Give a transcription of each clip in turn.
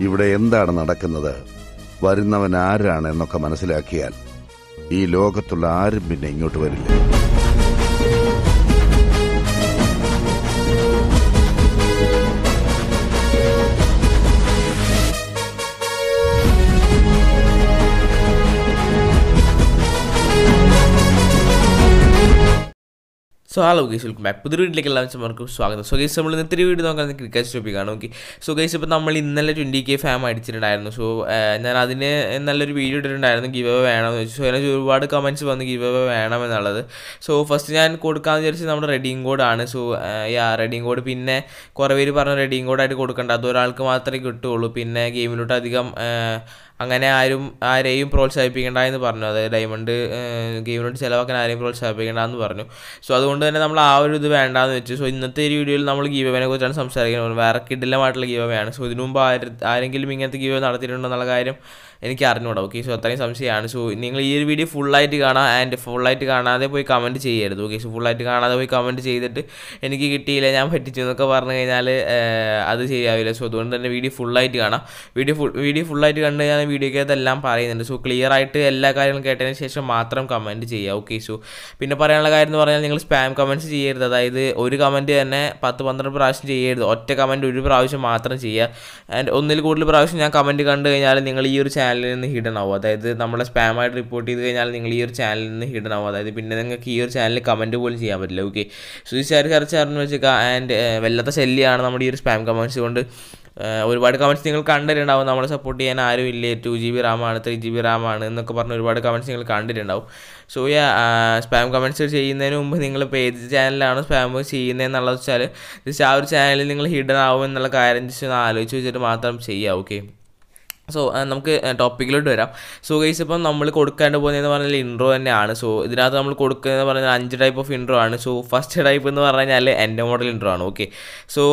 ഇവിടെ എന്താണ് നടക്കുന്നത് വരുന്നവൻ ആരാണ് എന്നൊക്കെ മനസ്സിലാക്കിയാൽ ഈ ലോകത്തുള്ള ആരും പിന്നെ ഇങ്ങോട്ട് വരില്ല so hello guys welcome back പുതിയ വീട്ടിലേക്ക് എല്ലാവർക്കും സ്വാഗതം സോ ഗൈസ് നമ്മൾ ഇന്നത്തെ വീഡിയോ നോക്കാൻ ക്രിക്കറ്റ് ടോപ്പിക്കാണ് ഓക്കെ സോ ഗൈസ് ഇപ്പോൾ നമ്മൾ ഇന്നലെ ട്വൻറ്റി കെ ഫാം അടിച്ചിട്ടുണ്ടായിരുന്നു സോ ഞാൻ അതിന് നല്ലൊരു വീഡിയോ ഇട്ടിട്ടുണ്ടായിരുന്നു ഗിവ് അവ വേണമെന്ന് വെച്ചു സോ അതിന് ഒരുപാട് കമൻറ്റ്സ് വന്ന് ഗിവ് അവ വേണമെന്നുള്ളത് സോ ഫസ്റ്റ് ഞാൻ കൊടുക്കാമെന്ന് വിചാരിച്ചത് നമ്മുടെ റെഡിങ് കോഡാണ് സോ യാ റെഡിങ് കോഡ് പിന്നെ കുറേ പേര് പറഞ്ഞു റെഡിങ് കോഡായിട്ട് കൊടുക്കേണ്ട അത് ഒരാൾക്ക് മാത്രമേ കിട്ടുള്ളൂ പിന്നെ ഗെയിമിലോട്ട് അധികം അങ്ങനെ ആരും ആരെയും പ്രോത്സാഹിപ്പിക്കേണ്ട എന്ന് പറഞ്ഞു അതായത് ഡയമണ്ട് ഗെയിമിനോട് ചിലവാക്കാൻ ആരെയും പ്രോത്സാഹിപ്പിക്കേണ്ട എന്ന് പറഞ്ഞു സോ അതുകൊണ്ട് തന്നെ നമ്മൾ ആ ഒരു ഇത് വേണ്ടാന്ന് വെച്ചു സോ ഇന്നത്തെ ഒരു വീഡിയോയിൽ നമ്മൾ ഗീവനെ കുറിച്ചാണ് സംസാരിക്കുന്നത് വേറെ കിഡിലമായിട്ടുള്ള ഗീവയാണ് സോ ഇതിനു മുമ്പ് ആരെങ്കിലും ഇങ്ങനത്തെ ഗീവ നടത്തിയിട്ടുണ്ടോ എന്നുള്ള കാര്യം എനിക്ക് അറിഞ്ഞൂടാ ഓക്കെ സോ അത്രയും സംശയമാണ് സോ നിങ്ങൾ ഈ ഒരു വീഡിയോ ഫുള്ളായിട്ട് കാണാം ആൻഡ് ഫുള്ളായിട്ട് കാണാതെ പോയി കമൻറ്റ് ചെയ്യരുത് ഓക്കെ സോ ഫുള്ളായിട്ട് കാണാതെ പോയി കമൻറ്റ് ചെയ്തിട്ട് എനിക്ക് കിട്ടിയില്ല ഞാൻ പറ്റിച്ചു എന്നൊക്കെ പറഞ്ഞു കഴിഞ്ഞാൽ അത് ശരിയാവില്ല സോ അതുകൊണ്ട് തന്നെ വീഡിയോ ഫുള്ളായിട്ട് കാണാം വീഡിയോ ഫുൾ വീഡിയോ ഫുള്ളായിട്ട് കണ്ട് ഞാൻ വീഡിയോക്കകത്ത് എല്ലാം പറയുന്നുണ്ട് സോ ക്ലിയർ ആയിട്ട് എല്ലാ കാര്യങ്ങളും കേട്ടതിന് ശേഷം മാത്രം കമൻറ്റ് ചെയ്യുക ഓക്കെ സോ പിന്നെ പറയാനുള്ള കാര്യം എന്ന് പറഞ്ഞാൽ നിങ്ങൾ സ്പാം കമൻറ്റ്സ് ചെയ്യരുത് അതായത് ഒരു കമൻറ്റ് തന്നെ പത്ത് പന്ത്രണ്ട് പ്രാവശ്യം ചെയ്യരുത് ഒറ്റ കമൻറ്റ് ഒരു പ്രാവശ്യം മാത്രം ചെയ്യുക ആൻഡ് ഒന്നിൽ കൂടുതൽ പ്രാവശ്യം ഞാൻ കമൻറ്റ് കണ്ടു കഴിഞ്ഞാൽ നിങ്ങൾ ഈ ഒരു ചാനലിൽ നിന്ന് ഹിഡൻ ആവും അതായത് നമ്മളെ സ്പാമായിട്ട് റിപ്പോർട്ട് ചെയ്ത് കഴിഞ്ഞാൽ നിങ്ങൾ ഈ ഒരു ചാനലിൽ നിന്ന് ഹിഡൻ ആവും അതായത് പിന്നെ നിങ്ങൾക്ക് ഈ ഒരു ചാനലിൽ കമൻറ്റ് പോലും ചെയ്യാൻ പറ്റില്ല ഓക്കെ സോ ഈ ചാരി കറച്ചാറിന് വെച്ചേക്കുക ആൻഡ് വല്ലാത്ത ശല്യമാണ് നമ്മുടെ ഈ ഒരു സ്പാം കമൻറ്റ്സ് കൊണ്ട് ഒരുപാട് കമൻറ്റ്സ് നിങ്ങൾ കണ്ടിട്ടുണ്ടാവും നമ്മളെ സപ്പോർട്ട് ചെയ്യാൻ ആരും ഇല്ലേ ടു ജി ബി റാമാണ് ത്രീ ജി ബി റാമാണ് എന്നൊക്കെ പറഞ്ഞ് ഒരുപാട് കമൻറ്റ്സ് നിങ്ങൾ കണ്ടിട്ടുണ്ടാവും സോ യാ സ്പാം കമൻറ്റ്സ് ചെയ്യുന്നതിന് മുമ്പ് നിങ്ങൾ ഇപ്പോൾ ഏത് ചാനലാണ് സ്പാം ചെയ്യുന്നതെന്നുള്ളത് വെച്ചാൽ ജസ്റ്റ് ആ ഒരു ചാനലിൽ നിങ്ങൾ ഹിഡൻ ആവും എന്നുള്ള കാര്യം ജസ്റ്റ് ഒന്ന് ആലോചിച്ച് വെച്ചിട്ട് മാത്രം ചെയ്യുക ഓക്കെ സോ നമുക്ക് ടോപ്പിക്കിലോട്ട് വരാം സോ ഗൈസ് ഇപ്പം നമ്മൾ കൊടുക്കാണ്ട് പോകുന്നതെന്ന് പറഞ്ഞാൽ ഇൻട്രോ തന്നെയാണ് സോ ഇതിനകത്ത് നമ്മൾ കൊടുക്കുന്നതെന്ന് പറഞ്ഞാൽ അഞ്ച് ടൈപ്പ് ഓഫ് ഇൻട്രോ ആണ് സോ ഫസ്റ്റ് ടൈപ്പ് എന്ന് പറഞ്ഞു കഴിഞ്ഞാൽ എൻ്റെ മോഡൽ ഇൻട്രോ ആണ് ഓക്കെ സോ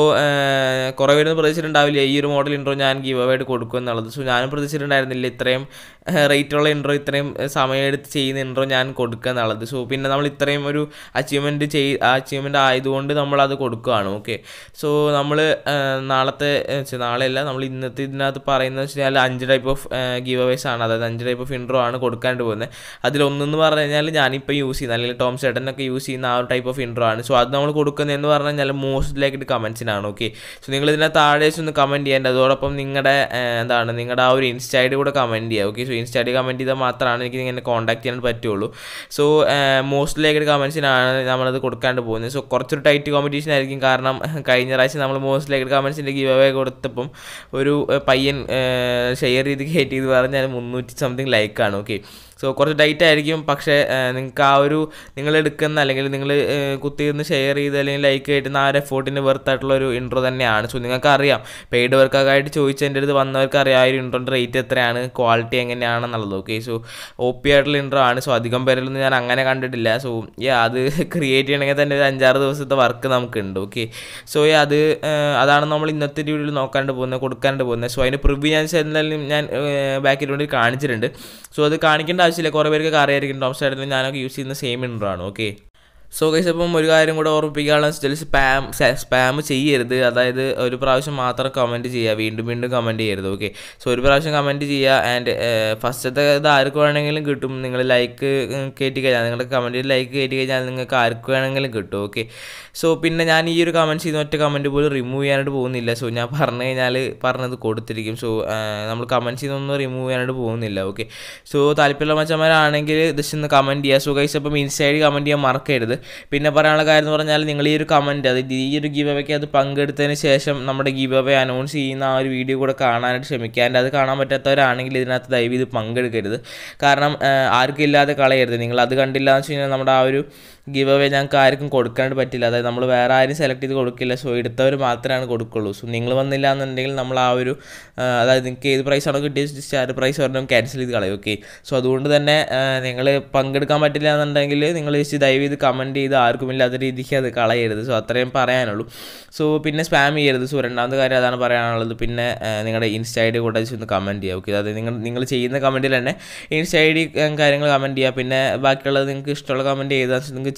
കുറേ പേരൊന്നും പ്രതീക്ഷിച്ചിട്ടുണ്ടാവില്ല ഈ ഒരു മോഡൽ ഇൻട്രോ ഞാൻ ഗീവ് ആയിട്ട് കൊടുക്കും എന്നുള്ളത് സോ ഞാനും പ്രതീക്ഷിച്ചിട്ടുണ്ടായിരുന്നില്ല ഇത്രയും റേറ്റുള്ള ഇൻട്രോ ഇത്രയും സമയമെടുത്ത് ചെയ്യുന്ന ഇൻട്രോ ഞാൻ കൊടുക്കുക എന്നുള്ളത് സോ പിന്നെ നമ്മൾ ഇത്രയും ഒരു അച്ചീവ്മെൻറ്റ് ചെയ് അച്ചീവ്മെൻറ്റ് ആയതുകൊണ്ട് നമ്മളത് കൊടുക്കുകയാണ് ഓക്കെ സോ നമ്മൾ നാളത്തെ നാളെയല്ല നമ്മൾ ഇന്നത്തെ ഇതിനകത്ത് പറയുന്നത് വെച്ച് കഴിഞ്ഞാൽ അഞ്ച് ടൈപ്പ് ഓഫ് ഗീവ് അവേസ് ആണ് അതായത് അഞ്ച് ടൈപ്പ് ഓഫ് ഇൻട്രോ ആണ് കൊടുക്കാണ്ട് പോകുന്നത് അതിലൊന്നെന്ന് പറഞ്ഞു കഴിഞ്ഞാൽ ഞാനിപ്പോൾ യൂസ് ചെയ്യുന്ന അല്ലെങ്കിൽ ടോം ചേട്ടനൊക്കെ യൂസ് ചെയ്യുന്ന ആ ഒരു ടൈപ്പ് ഓഫ് ഇൻട്രോ ആണ് സോ അത് നമ്മൾ കൊടുക്കുന്നതെന്ന് പറഞ്ഞു കഴിഞ്ഞാൽ മോസ്റ്റ് ലൈക്ഡ് കമൻസിനാണ് ഓക്കെ സോ നിങ്ങൾ ഇതിനെ താഴെ ഒന്ന് കമൻറ്റ് ചെയ്യേണ്ടത് അതോടൊപ്പം നിങ്ങളുടെ എന്താണ് നിങ്ങളുടെ ആ ഒരു ഇൻസ്റ്റ ഐ ഡി കൂടെ കമൻറ്റ് ചെയ്യുക okay so insta I D comment ചെയ്താൽ മാത്രമാണ് എനിക്ക് ഇങ്ങനെ കോൺടാക്ട് ചെയ്യാൻ പറ്റുള്ളൂ സോ മോസ്റ്റ് ലൈക്ഡ് കമൻസിനാണ് നമ്മളത് കൊടുക്കാണ്ട് പോകുന്നത് സോ കുറച്ചൊരു ടൈറ്റ് കോമ്പറ്റീഷൻ ആയിരിക്കും കാരണം കഴിഞ്ഞ പ്രാവശ്യം നമ്മൾ മോസ്റ്റ് ലൈക്ഡ് കമൻസിൻ്റെ ഗീവ് അവേ കൊടുത്തപ്പം ഒരു പയ്യൻ ഷെയർ ചെയ്ത് കയറ്റി ചെയ്ത് പറഞ്ഞാൽ മുന്നൂറ്റി സംതിങ് ലൈക്കാണ് ഓക്കെ സോ കുറച്ച് ടൈറ്റ് ആയിരിക്കും പക്ഷേ നിങ്ങൾക്ക് ആ ഒരു നിങ്ങൾ എടുക്കുന്ന അല്ലെങ്കിൽ നിങ്ങൾ കുത്തിയിരുന്ന് ഷെയർ ചെയ്ത് അല്ലെങ്കിൽ ലൈക്ക് കയറ്റുന്ന ആ ഒരു എഫോർട്ടിന് വെർത്തായിട്ടുള്ള ഒരു ഇൻട്രോ തന്നെയാണ് സോ നിങ്ങൾക്ക് അറിയാം പെയ്ഡ് വർക്കൊക്കെ ആയിട്ട് ചോദിച്ച എൻ്റെ അടുത്ത് വന്നവർക്ക് അറിയാം ആ ഒരു ഇൻട്രോൻ്റെ റേറ്റ് എത്രയാണ് ക്വാളിറ്റി എങ്ങനെയാണെന്നുള്ളത് ഓക്കെ സോ ഒ പി ആയിട്ടുള്ള ഇൻട്രോ ആണ് സോ അധികം പേരിലൊന്നും ഞാൻ അങ്ങനെ കണ്ടിട്ടില്ല സോ യാ അത് ക്രിയേറ്റ് ചെയ്യണമെങ്കിൽ തന്നെ ഒരു അഞ്ചാറ് ദിവസത്തെ വർക്ക് നമുക്കുണ്ട് ഓക്കെ സോ അത് അതാണ് നമ്മൾ ഇന്നത്തെ വീഡിയോയിൽ നോക്കാണ്ട് പോകുന്നത് കൊടുക്കാണ്ട് പോകുന്നത് സോ അതിന് പ്രിവ്യൂ ഞാൻ എന്തായാലും ഞാൻ ബാക്കിൽ വേണ്ടി കാണിച്ചിട്ടുണ്ട് സോ അത് കാണിക്കേണ്ട ആവശ്യമില്ല കുറേ പേർക്ക് അറിയായിരിക്കും ടോം സൈഡിൽ ഞാനൊക്കെ യൂസ് ചെയ്യുന്ന സെയിം ഇൻട്രോ ആണ് ഓക്കെ സോ ഗൈസ് അപ്പം ഒരു കാര്യം കൂടെ ഓർമ്മിപ്പിക്കാനുള്ള വെച്ചാൽ സ്പാം സ്പാം ചെയ്യരുത് അതായത് ഒരു പ്രാവശ്യം മാത്രം കമൻറ്റ് ചെയ്യുക വീണ്ടും വീണ്ടും കമൻറ്റ് ചെയ്യരുത് ഓക്കെ സോ ഒരു പ്രാവശ്യം കമൻറ്റ് ചെയ്യുക ആൻഡ് ഫസ്റ്റത്തെ ഇത് ആർക്ക് വേണമെങ്കിലും കിട്ടും നിങ്ങൾ ലൈക്ക് കയറ്റി കഴിഞ്ഞാൽ നിങ്ങളുടെ കമൻറ്റിൽ ലൈക്ക് കയറ്റി കഴിഞ്ഞാൽ നിങ്ങൾക്ക് ആർക്ക് വേണമെങ്കിലും കിട്ടും ഓക്കെ സോ പിന്നെ ഞാൻ ഈ ഒരു കമൻറ്റ് ചെയ്യുന്ന ഒറ്റ കമൻറ്റ് പോലും റിമൂവ് ചെയ്യാനായിട്ട് പോകുന്നില്ല സോ ഞാൻ പറഞ്ഞു കഴിഞ്ഞാൽ പറഞ്ഞത് കൊടുത്തിരിക്കും സോ നമ്മൾ കമൻറ്റ് ചെയ്യുന്നൊന്നും റിമൂവ് ചെയ്യാനായിട്ട് പോകുന്നില്ല ഓക്കെ സോ താല്പര്യമുള്ള മച്ചന്മാരാണെങ്കിൽ ജസ്റ്റ് ഒന്ന് കമൻറ്റ് ചെയ്യുക സോ ഗൈസ് അപ്പം ഇൻസ്റ്റൈഡ് കമൻറ്റ് ചെയ്യാൻ മറക്കരുത് പിന്നെ പറയാനുള്ള കാര്യം എന്ന് പറഞ്ഞാൽ നിങ്ങൾ ഈ ഒരു കമൻറ്റ് അത് ഈ ഒരു ഗീവ് അവയ്ക്ക് അത് പങ്കെടുത്തതിന് ശേഷം നമ്മുടെ ഗീവ് അവേ അനൗൺസ് ചെയ്യുന്ന ആ ഒരു വീഡിയോ കൂടെ കാണാനായിട്ട് ശ്രമിക്കുക ആൻഡ് അത് കാണാൻ പറ്റാത്തവരാണെങ്കിൽ ഇതിനകത്ത് ദയവ് ഇത് പങ്കെടുക്കരുത് കാരണം ആർക്കും ഇല്ലാതെ കളയരുത് നിങ്ങൾ അത് കണ്ടില്ല എന്ന് വെച്ച് കഴിഞ്ഞാൽ നമ്മുടെ ആ ഒരു ഗിവ് അവേ ഞങ്ങൾക്ക് ആർക്കും കൊടുക്കാണ്ട് പറ്റില്ല അതായത് നമ്മൾ വേറെ ആരും സെലക്ട് ചെയ്ത് കൊടുക്കില്ല സോ എടുത്തവർ മാത്രമാണ് കൊടുക്കുള്ളൂ സോ നിങ്ങൾ വന്നില്ല എന്നുണ്ടെങ്കിൽ നമ്മൾ ആ ഒരു അതായത് നിങ്ങൾക്ക് ഏത് പ്രൈസാണോ കിട്ടിയത് ജസ്റ്റ് ആ ഒരു പ്രൈസ് ഒരെണ്ണം ക്യാൻസൽ ചെയ്ത് കളയും ഓക്കെ സോ അതുകൊണ്ട് തന്നെ നിങ്ങൾ പങ്കെടുക്കാൻ പറ്റില്ല എന്നുണ്ടെങ്കിൽ നിങ്ങൾ ജസ്റ്റ് ദയവ് ചെയ്ത് കമൻറ്റ് ചെയ്ത് ആർക്കും ഇല്ലാത്ത രീതിക്ക് അത് കളയരുത് സോ അത്രയും പറയാനുള്ളൂ സോ പിന്നെ സ്പാം ചെയ്യരുത് സോ രണ്ടാമത്തെ കാര്യം അതാണ് പറയാനുള്ളത് പിന്നെ നിങ്ങളുടെ ഇൻസ്റ്റ ഐ ഡി കൂടെ ഒന്ന് കമൻറ്റ് ചെയ്യുക ഓക്കെ അതായത് നിങ്ങൾ നിങ്ങൾ ചെയ്യുന്ന കമൻറ്റിൽ തന്നെ ഇൻസ്റ്റ ഐ ഡി കാര്യങ്ങൾ കമൻറ്റ് ചെയ്യുക പിന്നെ ബാക്കിയുള്ളത് നിങ്ങൾക്ക് ഇഷ്ടമുള്ള കമൻറ്റ് ചെയ്താൽ നിങ്ങൾക്ക്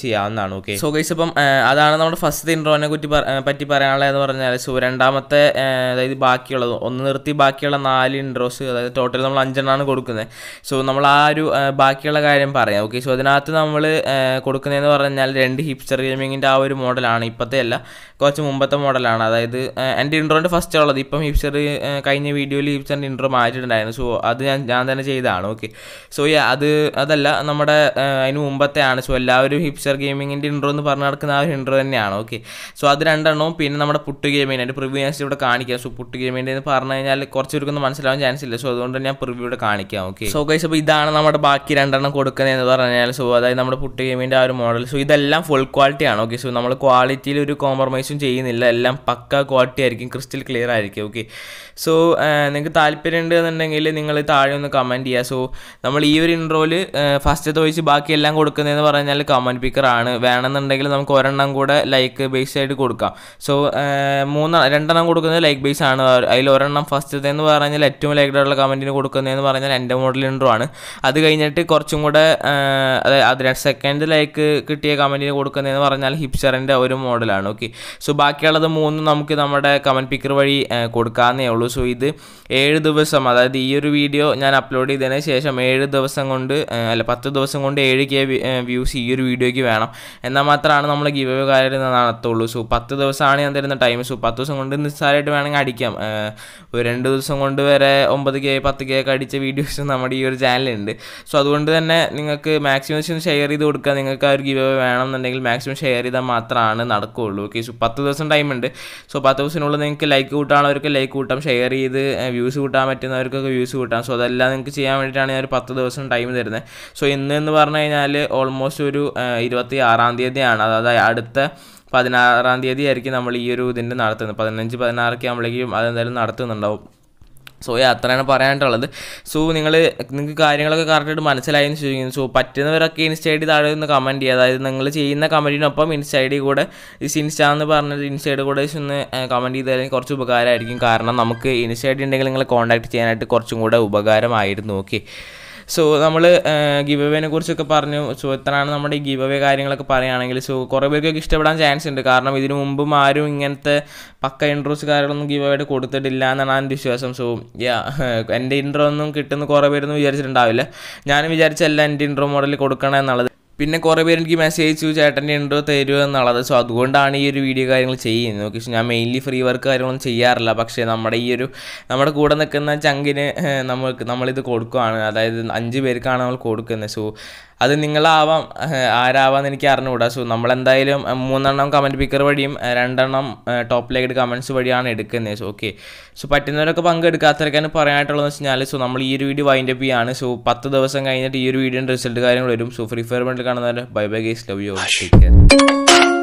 ചെയ്യാവുന്നതാണ് ഓക്കെ സോ ഗൈസ് ഇപ്പം ആ, അതാണ് നമ്മുടെ ഫസ്റ്റ് ഇൻട്രോനെ കുറ്റി പറ- ആ, പറ്റി പറയാനുള്ളതെന്ന് പറഞ്ഞാൽ സോ രണ്ടാമത്തെ ആ, അതായത് ബാക്കിയുള്ളത് ഒന്ന് നിർത്തി ബാക്കിയുള്ള നാല് ഇൻട്രോസ് അതായത് ടോട്ടൽ നമ്മൾ അഞ്ചെണ്ണമാണ് കൊടുക്കുന്നത് സോ നമ്മൾ ആ ഒരു ആ, ബാക്കിയുള്ള കാര്യം പറയാം ഓക്കെ സോ അതിനകത്ത് നമ്മൾ കൊടുക്കുന്നതെന്ന് പറഞ്ഞാൽ രണ്ട് ഹിപ്സ്റ്റർ ഗെയിമിങ്ങിൻ്റെ ആ ഒരു മോഡലാണ് ഇപ്പോഴത്തെ അല്ല കുറച്ച് മുമ്പത്തെ മോഡലാണ് അതായത് ആ, എൻ്റെ ഇൻട്രോൻ്റെ ഫസ്റ്റ് ഉള്ളത് ഇപ്പം ഹിപ്സ്റ്റർ കഴിഞ്ഞ വീഡിയോയിൽ ഹിപ്സ്റ്ററിൻ്റെ ഇൻട്രോ മാറ്റിയിട്ടുണ്ടായിരുന്നു സോ അത് ഞാൻ ഞാൻ തന്നെ ചെയ്തതാണ് ഓക്കെ സോ അത് അതല്ല നമ്മുടെ ആ, അതിന് മുമ്പത്തെ ആണ് സോ എല്ലാവരും ഹിപ്സ്റ്റർ ഗെയിമിങ്ങിൻ്റെ ഇൻട്രോ എന്ന് പറഞ്ഞു നടക്കുന്ന ആ ഒരു ഇൻട്രോ തന്നെയാണ് ഓക്കെ സോ അത് രണ്ടെണ്ണവും പിന്നെ നമ്മുടെ പുട്ട് ഗെയിമിൻ്റെ എൻ്റെ പ്രിവ്യൂ ഞാൻ ഇവിടെ കാണിക്കാം സോ പുട്ട് ഗെയിമിൻ്റെ എന്ന് പറഞ്ഞു കഴിഞ്ഞാൽ കുറച്ച് പേർക്കൊന്നും മനസ്സിലാവാൻ ചാൻസ് ഇല്ല സോ അതുകൊണ്ട് ഞാൻ പ്രിവ്യൂ ഇവിടെ കാണിക്കാം ഓക്കെ സോ ഗൈസ് അപ്പോൾ ഇതാണ് നമ്മുടെ ബാക്കി രണ്ടെണ്ണം കൊടുക്കുന്നതെന്ന് പറഞ്ഞാൽ സോ അതായത് നമ്മുടെ പുട്ട് ഗെയിമിൻ്റെ ആ ഒരു മോഡൽ സോ ഇതെല്ലാം ഫുൾ ക്വാളിറ്റി ആണ് ഓക്കെ സോ നമ്മൾ ക്വാളിറ്റിയിൽ ഒരു കോംപ്രമൈസും ചെയ്യുന്നില്ല എല്ലാം പക്ക ക്വാളിറ്റി ആയിരിക്കും ക്രിസ്റ്റൽ ക്ലിയർ ആയിരിക്കും ഓക്കെ സോ നിങ്ങൾക്ക് താല്പര്യം ഉണ്ട് എന്നുണ്ടെങ്കിൽ നിങ്ങൾ താഴെ ഒന്ന് കമൻറ്റ് ചെയ്യുക സോ നമ്മൾ ഈ ഒരു ഇൻട്രോയിൽ ഫസ്റ്റത്തെ ഒഴിച്ച് ബാക്കി എല്ലാം കൊടുക്കുന്നതെന്ന് പറഞ്ഞാൽ കമൻറ്റ് പിക്കർ ആണ് വേണമെന്നുണ്ടെങ്കിൽ നമുക്ക് ഒരെണ്ണം കൂടെ ലൈക്ക് ബേസ് ആയിട്ട് കൊടുക്കാം സോ മൂന്ന് രണ്ടെണ്ണം കൊടുക്കുന്നത് ലൈക്ക് ബേസ് ആണ് അതിൽ ഒരെണ്ണം ഫസ്റ്റത്തെ എന്ന് പറഞ്ഞാൽ ഏറ്റവും ലൈക്ഡ് ആയിട്ടുള്ള കമൻറ്റിന് കൊടുക്കുന്നതെന്ന് പറഞ്ഞാൽ എൻ്റെ മോഡൽ ഇൻട്രോ ആണ് അത് കഴിഞ്ഞിട്ട് കുറച്ചും കൂടെ ആ, അതായത് അത് സെക്കൻഡ് ലൈക്ക് കിട്ടിയ കമൻറ്റിന് കൊടുക്കുന്നതെന്ന് പറഞ്ഞാൽ ഹിപ്സ്റ്ററിൻ്റെ ഒരു മോഡലാണ് ഓക്കെ സോ ബാക്കിയുള്ളത് മൂന്നും നമുക്ക് നമ്മുടെ കമൻറ്റ് പിക്കർ വഴി ആ, കൊടുക്കാവുന്നേ ഉള്ളൂ സോ ഇത് ഏഴ് ദിവസം അതായത് ഈ ഒരു വീഡിയോ ഞാൻ അപ്ലോഡ് ചെയ്തതിന് ശേഷം ഏഴ് ദിവസം കൊണ്ട് ആ, അല്ല പത്ത് ദിവസം കൊണ്ട് ഏഴ് കെ വ്യൂസ് ഈ ഒരു വീഡിയോയ്ക്ക് വേണം എന്നാൽ മാത്രമാണ് നമ്മൾ ഗിവ് അവേ കാര്യം നടത്തുള്ളൂ സോ പത്ത് ദിവസമാണ് ഞാൻ തരുന്ന ടൈം സോ പത്ത് ദിവസം കൊണ്ട് നിസ്സാരമായിട്ട് വേണമെങ്കിൽ അടിക്കാം ആ, ഒരു രണ്ട് ദിവസം കൊണ്ട് വരെ ഒമ്പത് കെ പത്ത് കെ ഒക്കെ അടിച്ച വീഡിയോസ് നമ്മുടെ ഈ ഒരു ചാനലുണ്ട് സോ അതുകൊണ്ട് തന്നെ നിങ്ങൾക്ക് മാക്സിമം ഷെയർ ചെയ്ത് കൊടുക്കുക നിങ്ങൾക്ക് ആ ഒരു ഗിവ് അവേ വേണമെന്നുണ്ടെങ്കിൽ മാക്സിമം ഷെയർ ചെയ്താൽ മാത്രമാണ് നടക്കുകയുള്ളൂ ഓക്കെ സോ പത്ത് ദിവസം ടൈം ഉണ്ട് സോ പത്ത് ദിവസത്തിനുള്ളിൽ നിങ്ങൾക്ക് ലൈക്ക് കൂട്ടാനുള്ളവർക്ക് ലൈക്ക് കൂട്ടാം ഷെയർ ചെയ്ത് വ്യൂസ് കൂട്ടാൻ പറ്റുന്നവർക്കൊക്കെ വ്യൂസ് കൂട്ടാം സോ അതെല്ലാം നിങ്ങൾക്ക് ചെയ്യാൻ വേണ്ടിയിട്ടാണ് ഞാൻ ഒരു പത്ത് ദിവസം ടൈം തരുന്നത് സോ ഇന്ന് എന്ന് പറഞ്ഞു കഴിഞ്ഞാൽ ഓൾമോസ്റ്റ് ഒരു ആ, ഇരുപത്തി ആറാം തീയതിയാണ് അതായത് അടുത്ത പതിനാറാം തീയതി ആയിരിക്കും നമ്മൾ ഈ ഒരു ഇതിൻ്റെ നടത്തുന്നത് പതിനഞ്ച് പതിനാറൊക്കെ ആകുമ്പോഴേക്കും അതെന്തായാലും നടത്തുന്നുണ്ടാവും സോ അത്രയാണ് പറയാനായിട്ടുള്ളത് സോ നിങ്ങൾ നിങ്ങൾക്ക് കാര്യങ്ങളൊക്കെ കറക്റ്റായിട്ട് മനസ്സിലായെന്ന് ചോദിക്കുന്നു സോ പറ്റുന്നവരൊക്കെ ഇൻസ്റ്റ ഐ ഡി താഴെ നിന്ന് കമൻറ്റ് ചെയ്യുക അതായത് നിങ്ങൾ ചെയ്യുന്ന കമൻറ്റിനൊപ്പം ഇൻസ്റ്റ ഐ ഡി കൂടെ ഈ ഇൻസ്റ്റ എന്ന് പറഞ്ഞത് ഇൻസ്റ്റ ഐ ഡി കൂടെ ഒന്ന് കമൻറ്റ് ചെയ്താലും കുറച്ച് ഉപകാരമായിരിക്കും കാരണം നമുക്ക് ഇൻസ്റ്റ ഐ ഡി ഉണ്ടെങ്കിൽ നിങ്ങളെ കോൺടാക്ട് ചെയ്യാനായിട്ട് കുറച്ചും കൂടെ ഉപകാരമായിരുന്നു ഓക്കെ സോ നമ്മൾ ഗിവ് അവേനെ കുറിച്ചൊക്കെ പറഞ്ഞു സോ എത്രയാണ് നമ്മുടെ ഈ ഗിവ് അവേ കാര്യങ്ങളൊക്കെ പറയുകയാണെങ്കിൽ സോ കുറേ പേർക്കൊക്കെ ഇഷ്ടപ്പെടാൻ ചാൻസ് ഉണ്ട് കാരണം ഇതിനു മുമ്പും ആരും ഇങ്ങനത്തെ പക്ക ഇൻട്രോസ് കാര്യങ്ങളൊന്നും ഗിവ് അവേ കൊടുത്തിട്ടില്ല എന്നാണ് എൻ്റെ വിശ്വാസം സോ യാ എൻ്റെ ഇൻട്രോ ഒന്നും കിട്ടുന്ന കുറേ പേരൊന്നും വിചാരിച്ചിട്ടുണ്ടാവില്ല ഞാനും വിചാരിച്ചല്ല എൻ്റെ ഇൻട്രോ മോഡൽ കൊടുക്കണം എന്നുള്ളത് പിന്നെ കുറേ പേര് എനിക്ക് മെസ്സേജ് അയച്ചു ചേട്ടൻ്റെ ഇൻട്രോ തരുമോ എന്നുള്ളത് സോ അതുകൊണ്ടാണ് ഈ ഒരു വീഡിയോ കാര്യങ്ങൾ ചെയ്യുന്നത് ഓക്കെ ഞാൻ മെയിൻലി ഫ്രീ വർക്ക് കാര്യങ്ങളൊന്നും ചെയ്യാറില്ല പക്ഷേ നമ്മുടെ ഈ ഒരു നമ്മുടെ കൂടെ നിൽക്കുന്ന ചങ്കിന് ഏഹ്, നമുക്ക് നമ്മളിത് കൊടുക്കുകയാണ് അതായത് അഞ്ച് പേർക്കാണ് നമ്മൾ കൊടുക്കുന്നത് സോ അത് നിങ്ങളാവാം ഏഹ്, ആരാവാന്ന് എനിക്ക് അറിഞ്ഞുകൂടാ സോ നമ്മളെന്തായാലും ഏഹ്, മൂന്നെണ്ണം കമൻറ്റ് പിക്കർ വഴിയും ഏഹ്, രണ്ടെണ്ണം ടോപ്പ് ലൈഡ് കമൻറ്റ്സ് വഴിയാണ് എടുക്കുന്നത് സോ ഓക്കെ സോ പറ്റുന്നവരൊക്കെ പങ്കെടുക്കാത്തവരൊക്കെയാണ് പറയാനായിട്ടുള്ളതെന്ന് വെച്ച് കഴിഞ്ഞാൽ സോ നമ്മൾ ഈ ഒരു വീഡിയോ വൈൻഡ് അപ്പ് ചെയ്യാണ് സോ പത്ത് ദിവസം കഴിഞ്ഞിട്ട് ഈ ഒരു വീഡിയോൻ്റെ റിസൾട്ട് കാര്യങ്ങൾ വരും സോ ഫ്രീ ഫയർ ബണ്ടിൽ കാണുന്നവരെ bye bye guys love you take care